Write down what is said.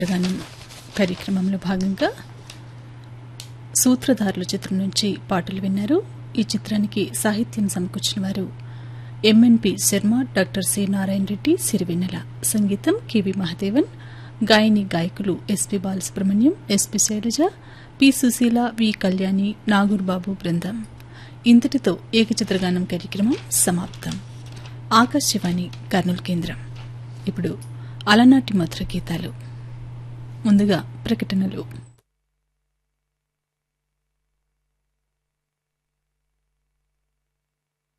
గానం కార్యక్రమంలో భాగంగా సూత్రధారుల చిత్రం నుంచి పాటలు విన్నారు ఈ చిత్రానికి సాహిత్యం సమకూర్చిన వారు M N P Sharma doctor C Narayana Reddy Sirivennela సంగీతం కెవి మహదేవన్ గాయని గాయకులు S P Balasubrahmanyam S P Sailaja P Susheela V Kalyani Nagoorbabu బృందం ఇంతటితో ఏకచిత్రగానం కార్యక్రమం సమాప్తం ఆకాశవాణి కర్నూలు కేంద్రం ఇప్పుడు అలనాటి మధుర గీతాలు ముందుగా ప్రకటనలు